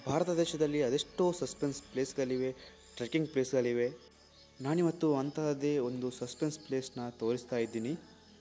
ಭಾರತ ದೇಶದಲ್ಲಿ ಅದೆಷ್ಟೋ suspense ಪ್ಲೇಸ್ಗಳಿವೆ trekking ಪ್ಲೇಸ್ಗಳಿವೆ ನಾನಿವತ್ತು ಅಂತಹದ್ದೇ ಒಂದು ಸಸ್ಪೆನ್ಸ್ ಪ್ಲೇಸ್ನ ತೋರಿಸ್ತಾ ಇದ್ದೀನಿ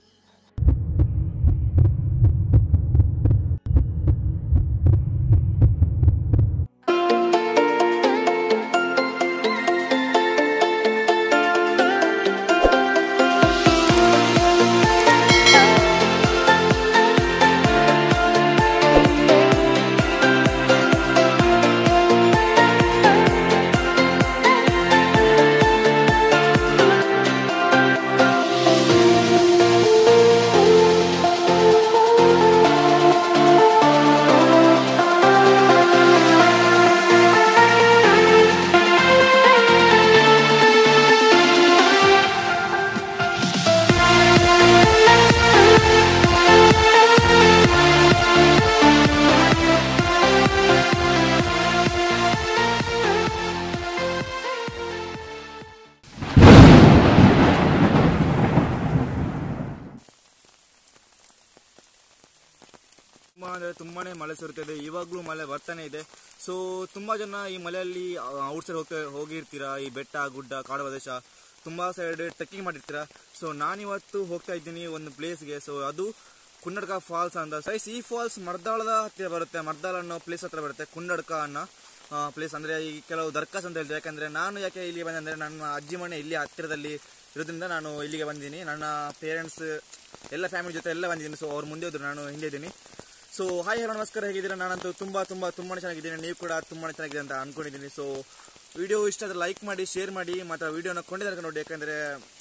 ತುಂಬ ಅಂದರೆ ತುಂಬಾನೇ ಮಳೆ ಸುರಿತಿದೆ ಇವಾಗಲೂ ಮಳೆ ಬರ್ತಾನೆ ಇದೆ ಸೊ ತುಂಬಾ ಜನ ಈ ಮಳೆಯಲ್ಲಿ ಔಟ್ ಸೈಡ್ ಹೋಗ್ತಾ ಹೋಗಿರ್ತೀರಾ ಈ ಬೆಟ್ಟ ಗುಡ್ಡ ಕಾಡು ಪ್ರದೇಶ ತುಂಬಾ ಸೈಡ್ ಟ್ರೆಕ್ಕಿಂಗ್ ಮಾಡಿರ್ತೀರಾ ಸೊ ನಾನಿವತ್ತು ಹೋಗ್ತಾ ಇದ್ದೀನಿ ಒಂದು ಪ್ಲೇಸ್ಗೆ ಸೊ ಅದು ಕುನ್ನಡ್ಕ ಫಾಲ್ಸ್ ಅಂತ ಸೈಸ್ ಈ ಫಾಲ್ಸ್ ಮರ್ದಾಳದ ಹತ್ತಿರ ಬರುತ್ತೆ ಮರ್ದಾಳ ಅನ್ನೋ ಪ್ಲೇಸ್ ಹತ್ರ ಬರುತ್ತೆ ಕುನ್ನಡ್ಕ ಅನ್ನೋ ಪ್ಲೇಸ್ ಅಂದ್ರೆ ಈ ಕೆಲವು ದರ್ಕಾಸ್ ಅಂತ ಹೇಳ್ತಾರೆ ಯಾಕಂದ್ರೆ ನಾನು ಯಾಕೆ ಇಲ್ಲಿ ಬಂದೆ ಅಂದ್ರೆ ನನ್ನ ಅಜ್ಜಿ ಮನೆ ಇಲ್ಲಿ ಹತ್ತಿರದಲ್ಲಿ ಇರೋದ್ರಿಂದ ನಾನು ಇಲ್ಲಿಗೆ ಬಂದಿದ್ದೀನಿ ನನ್ನ ಪೇರೆಂಟ್ಸ್ ಎಲ್ಲ ಫ್ಯಾಮಿಲಿ ಜೊತೆ ಎಲ್ಲ ಬಂದಿದ್ದೀನಿ ಸೊ ಅವ್ರು ಮುಂದೆ ಹೋದ್ರು ನಾನು ಹಿಂದೆ ಇದ್ದೀನಿ ಸೊ ಹಾಯ್ ಹಲೋ ನಮಸ್ಕಾರ ಹೇಗಿದ್ದೀರಾ ನಾನಂತೂ ತುಂಬಾ ತುಂಬಾ ತುಂಬಾ ಚೆನ್ನಾಗಿದ್ದೀನಿ ನೀವು ಕೂಡ ತುಂಬಾ ಚೆನ್ನಾಗಿದೆ ಅಂತ ಅನ್ಕೊಂಡಿದ್ದೀನಿ ಸೊ ವಿಡಿಯೋ ಇಷ್ಟ ಆದರೆ ಲೈಕ್ ಮಾಡಿ ಶೇರ್ ಮಾಡಿ ಮತ್ತು ವಿಡಿಯೋನ ಕೊಂಡೆ ತನಕ ನೋಡಿ ಯಾಕಂದ್ರೆ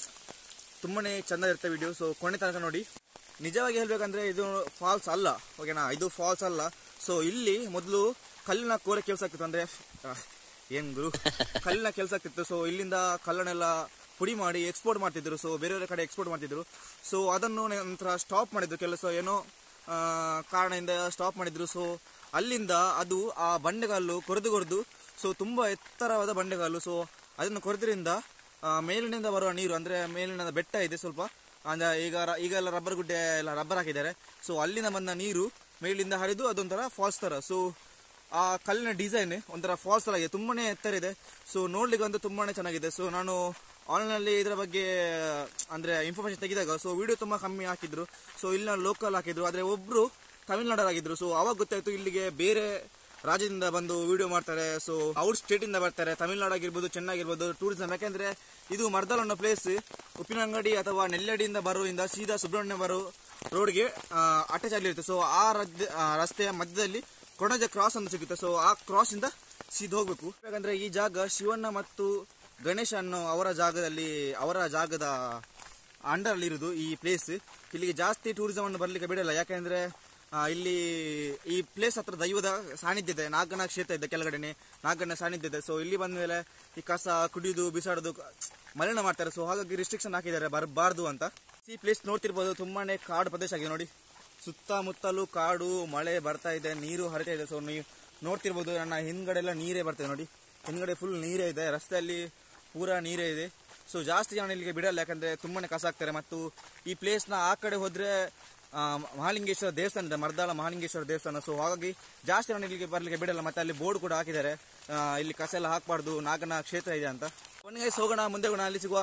ತುಂಬಾನೇ ಚಂದ ಇರುತ್ತೆ ವಿಡಿಯೋ ಸೊ ಕೊನೆ ತನಕ ನೋಡಿ ನಿಜವಾಗಿ ಹೇಳ್ಬೇಕಂದ್ರೆ ಇದು ಫಾಲ್ಸ್ ಅಲ್ಲ ಓಕೆನಾ ಇದು ಫಾಲ್ಸ್ ಅಲ್ಲ ಸೊ ಇಲ್ಲಿ ಮೊದಲು ಕಲ್ಲಿನ ಕೋರೆ ಕೆಲಸ ಆಗ್ತಿತ್ತು ಅಂದ್ರೆ ಆ, ಏನ್ ಗುರು ಕಲ್ಲಿನ ಕೆಲಸ ಆಗ್ತಿತ್ತು ಸೊ ಇಲ್ಲಿಂದ ಕಲ್ಲನ್ನೆಲ್ಲ ಪುಡಿ ಮಾಡಿ ಎಕ್ಸ್ಪೋರ್ಟ್ ಮಾಡ್ತಿದ್ರು ಸೊ ಬೇರೆ ಬೇರೆ ಕಡೆ ಎಕ್ಸ್ಪೋರ್ಟ್ ಮಾಡ್ತಿದ್ರು ಸೊ ಅದನ್ನು ನಂತರ ಸ್ಟಾಪ್ ಮಾಡಿದ್ರು ಕೆಲಸ ಏನೋ ಆ, ಕಾರಣದಿಂದ ಸ್ಟಾಪ್ ಮಾಡಿದ್ರು ಸೊ ಅಲ್ಲಿಂದ ಅದು ಆ ಬಂಡೆಗಲ್ಲು ಕೊರೆದು ಕೊರೆದು ಸೊ ತುಂಬಾ ಎತ್ತರವಾದ ಬಂಡೆಗಲ್ಲು ಸೊ ಅದನ್ನು ಕೊರೆದ್ರಿಂದ ಆ, ಮೇಲಿನಿಂದ ಬರುವ ನೀರು ಅಂದ್ರೆ ಮೇಲಿನ ಬೆಟ್ಟ ಇದೆ ಸ್ವಲ್ಪ ಅಂದ್ರೆ ಈಗ ರ- ಈಗ ಎಲ್ಲ ರಬ್ಬರ್ ಗುಡ್ಡೆ ಎಲ್ಲ ರಬ್ಬರ್ ಹಾಕಿದ್ದಾರೆ ಸೊ ಅಲ್ಲಿಂದ ಬಂದ ನೀರು ಮೇಲಿಂದ ಹರಿದು ಅದೊಂಥರ ಫಾಲ್ಸ್ ತರ ಸೊ ಆ ಕಲ್ಲಿನ ಡಿಸೈನ್ ಒಂಥರ ಫಾಲ್ಸ್ ತರ ಇದೆ ತುಂಬಾನೇ ಎತ್ತರ ಇದೆ ಸೊ ನೋಡ್ಲಿಕ್ಕೆ ಅಂತೂ ತುಂಬಾನೇ ಚೆನ್ನಾಗಿದೆ ಸೊ ನಾನು ಆನ್ಲೈನ್ ಅಲ್ಲಿ ಇದರ ಬಗ್ಗೆ ಅಂದ್ರೆ ಇನ್ಫಾರ್ಮೇಶನ್ ತೆಗೆದಾಗ ಸೊ ವಿಡಿಯೋ ತುಂಬಾ ಕಮ್ಮಿ ಹಾಕಿದ್ರು ಸೊ ಇಲ್ಲಿನ ಲೋಕಲ್ ಹಾಕಿದ್ರು ಆದ್ರೆ ಒಬ್ರು ತಮಿಳ್ನಾಡರಾಗಿದ್ರು ಸೊ ಅವಾಗ ಗೊತ್ತಾಯ್ತು ಇಲ್ಲಿಗೆ ಬೇರೆ ರಾಜ್ಯದಿಂದ ಬಂದು ವಿಡಿಯೋ ಮಾಡ್ತಾರೆ ಸೊ ಔಟ್ ಸ್ಟೇಟ್ ಇಂದ ಬರ್ತಾರೆ ತಮಿಳ್ನಾಡು ಆಗಿರ್ಬೋದು ಚೆನ್ನೈ ಆಗಿರ್ಬೋದು ಟೂರಿಸಂ ಯಾಕಂದ್ರೆ ಇದು ಮರ್ದಲ್ ಅನ್ನೋ ಪ್ಲೇಸ್ ಉಪ್ಪಿನಂಗಡಿ ಅಥವಾ ನೆಲ್ಲಡಿಯಿಂದ ಬರೋದ್ರಿಂದ ಸೀದಾ ಸುಬ್ರಹ್ಮಣ್ಯ ಬರೋ ರೋಡ್ಗೆ ಅಟ್ಯಾಚ್ ಆಗಿರುತ್ತೆ ಸೊ ಆ ರದ್ದೆ- ಆ ರಸ್ತೆಯ ಮಧ್ಯದಲ್ಲಿ ಕೊಣಜ ಕ್ರಾಸ್ ಅಂತ ಸಿಗುತ್ತೆ ಸೊ ಆ ಕ್ರಾಸ್ ಇಂದ ಸೀದಾ ಹೋಗ್ಬೇಕು ಯಾಕಂದ್ರೆ ಈ ಜಾಗ ಶಿವಣ್ಣ ಮತ್ತು ಗಣೇಶ ಅನ್ನೋ ಅವರ ಜಾಗದಲ್ಲಿ ಅವರ ಜಾಗದ ಅಂಡರ್ ಅಲ್ಲಿ ಇರುದು ಈ ಪ್ಲೇಸ್ ಇಲ್ಲಿಗೆ ಜಾಸ್ತಿ ಟೂರಿಸಂ ಅನ್ನು ಬರ್ಲಿಕ್ಕೆ ಬಿಡಲ್ಲ ಯಾಕಂದ್ರೆ ಆ, ಇಲ್ಲಿ ಈ ಪ್ಲೇಸ್ ಹತ್ರ ದೈವದ ಸಾನ್ನಿಧ್ಯ ಇದೆ ನಾಗನ ಕ್ಷೇತ್ರ ಇದೆ ಕೆಳಗಡೆನೆ ನಾಗನ ಸಾನ್ನಿಧ್ಯ ಇದೆ ಸೊ ಇಲ್ಲಿ ಬಂದ ಮೇಲೆ ಈ ಕಸ ಕುಡಿಯೋದು ಬಿಸಾಡೋದು ಮಲಿನ ಮಾಡ್ತಾರೆ ಸೊ ಹಾಗಾಗಿ ರಿಸ್ಟ್ರಿಕ್ಷನ್ ಹಾಕಿದ್ದಾರೆ ಬರಬಾರ್ದು ಅಂತ ಈ ಪ್ಲೇಸ್ ನೋಡ್ತಿರ್ಬೋದು ತುಂಬಾನೇ ಕಾಡು ಪ್ರದೇಶ ಆಗಿದೆ ನೋಡಿ ಸುತ್ತಮುತ್ತಲೂ ಕಾಡು ಮಳೆ ಬರ್ತಾ ಇದೆ ನೀರು ಹರಿತಾ ಇದೆ ಸೊ ನೀವು ನೋಡ್ತಿರ್ಬೋದು ನನ್ನ ಹಿಂದ್ಗಡೆ ಎಲ್ಲ ನೀರೇ ಬರ್ತದೆ ನೋಡಿ ಹಿಂದ್ಗಡೆ ಫುಲ್ ನೀರೇ ಇದೆ ರಸ್ತೆಯಲ್ಲಿ ಪೂರಾ ನೀರೇ ಇದೆ ಸೊ ಜಾಸ್ತಿ ಜನ ಇಲ್ಲಿಗೆ ಬಿಡಲ್ಲ ಯಾಕಂದ್ರೆ ತುಂಬಾನೇ ಕಸ ಆಗ್ತಾರೆ ಮತ್ತು ಈ ಪ್ಲೇಸ್ನ ಆ ಕಡೆ ಹೋದ್ರೆ ಆ, ಮಹಾಲಿಂಗೇಶ್ವರ ದೇವಸ್ಥಾನ ಇದೆ ಮರ್ದಾಳ ಮಹಾಲಿಂಗೇಶ್ವರ ದೇವಸ್ಥಾನ ಸೊ ಹಾಗಾಗಿ ಜಾಸ್ತಿ ಜನ ಇಲ್ಲಿಗೆ ಬರ್ಲಿಕ್ಕೆ ಬಿಡಲ್ಲ ಮತ್ತೆ ಅಲ್ಲಿ ಬೋರ್ಡ್ ಕೂಡ ಹಾಕಿದ್ದಾರೆ ಆ, ಇಲ್ಲಿ ಕಸ ಎಲ್ಲ ಹಾಕಬಾರ್ದು ನಾಗನ ಕ್ಷೇತ್ರ ಇದೆ ಅಂತ ಕೊನೆಗೆ ಹೋಗೋಣ ಮುಂದೆ ಹೋಗೋಣ ಅಲ್ಲಿ ಸಿಗುವ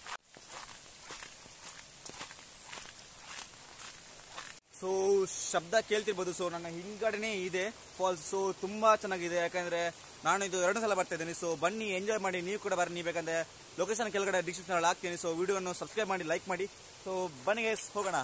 ಸೊ ಶಬ್ದ ಕೇಳ್ತಿರ್ಬೋದು ಸೊ ನನ್ನ ಹಿಂದ್ಗಡೆನೇ ಇದೆ ಫಾಲ್ಸ್ ಸೊ ತುಂಬಾ ಚೆನ್ನಾಗಿದೆ ಯಾಕಂದ್ರೆ ನಾನು ಇದು ಎರಡು ಸಲ ಬರ್ತಾ ಇದ್ದೀನಿ ಸೊ ಬನ್ನಿ ಎಂಜಾಯ್ ಮಾಡಿ ನೀವು ಕೂಡ ಬನ್ನಿ ಬೇಕಂದ್ರೆ ಲೊಕೇಶನ್ ಕೆಳಗಡೆ ಡಿಸ್ಕ್ರಿಪ್ಷನ್ ಹಾಕ್ತೀನಿ ಸೊ ವಿಡಿಯೋವನ್ನು ಸಬ್ಸ್ಕ್ರೈಬ್ ಮಾಡಿ ಲೈಕ್ ಮಾಡಿ ಸೊ ಬನ್ನಿ guys, ಹೋಗೋಣ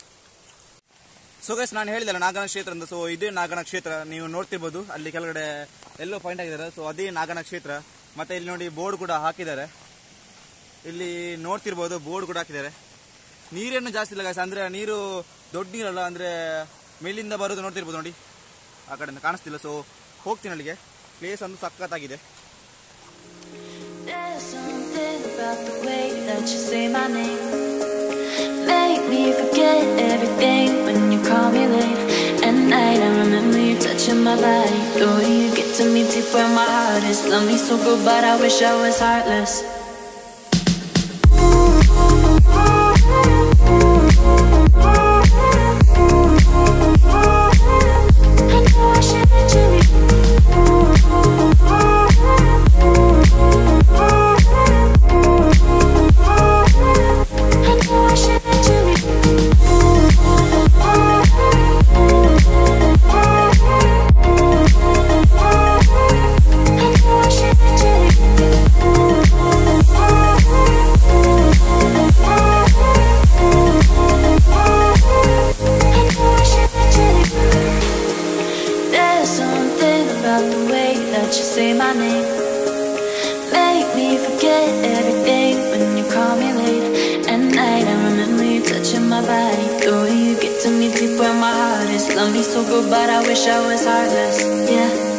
ಸೊ ಗೈಸ್ ನಾನು ಹೇಳಿದಲ್ಲ ನಾಗನ ಕ್ಷೇತ್ರ ಅಂತ ಸೊ ಇದೇ ನಾಗನ ಕ್ಷೇತ್ರ ನೀವು ನೋಡ್ತಿರ್ಬೋದು ಅಲ್ಲಿ ಕೆಳಗಡೆ ಎಲ್ಲೋ ಪಾಯಿಂಟ್ ಆಗಿದ್ದಾರೆ ಸೊ ಅದೇ ನಾಗನ ಕ್ಷೇತ್ರ ಮತ್ತೆ ಇಲ್ಲಿ ನೋಡಿ ಬೋರ್ಡ್ ಕೂಡ ಹಾಕಿದ್ದಾರೆ ಇಲ್ಲಿ ನೋಡ್ತಿರ್ಬೋದು ಬೋರ್ಡ್ ಕೂಡ ಹಾಕಿದ್ದಾರೆ ನೀರೇನು ಜಾಸ್ತಿ ಇಲ್ಲ guys. ಅಂದ್ರೆ ನೀರು ದೊಡ್ಡ ನೀರಲ್ಲ ಅಂದ್ರೆ ಮೇಲಿಂದ ಬರೋದು ನೋಡ್ತಿರ್ಬೋದು ನೋಡಿ ಆ ಕಡೆಯಿಂದ ಕಾಣಿಸ್ತಿಲ್ಲ ಸೊ ಹೋಗ್ತೀನಿ ಅಲ್ಲಿಗೆ ಪ್ಲೇಸ್ ಒಂದು ಸಖತ್ತಾಗಿದೆ There's something about the way that you say my name. Make me forget everything when you call me late. At night, I remember you touching my body. The way you get to me deep where my heart is. Love me so good, but I wish I was heartless. I know I should let you leave. about the way that you say my name. Make me forget everything when you call me late at night. I remember you touching my body. The way you get to me deep where my heart is. Love me so good, but I wish I was heartless. Yeah.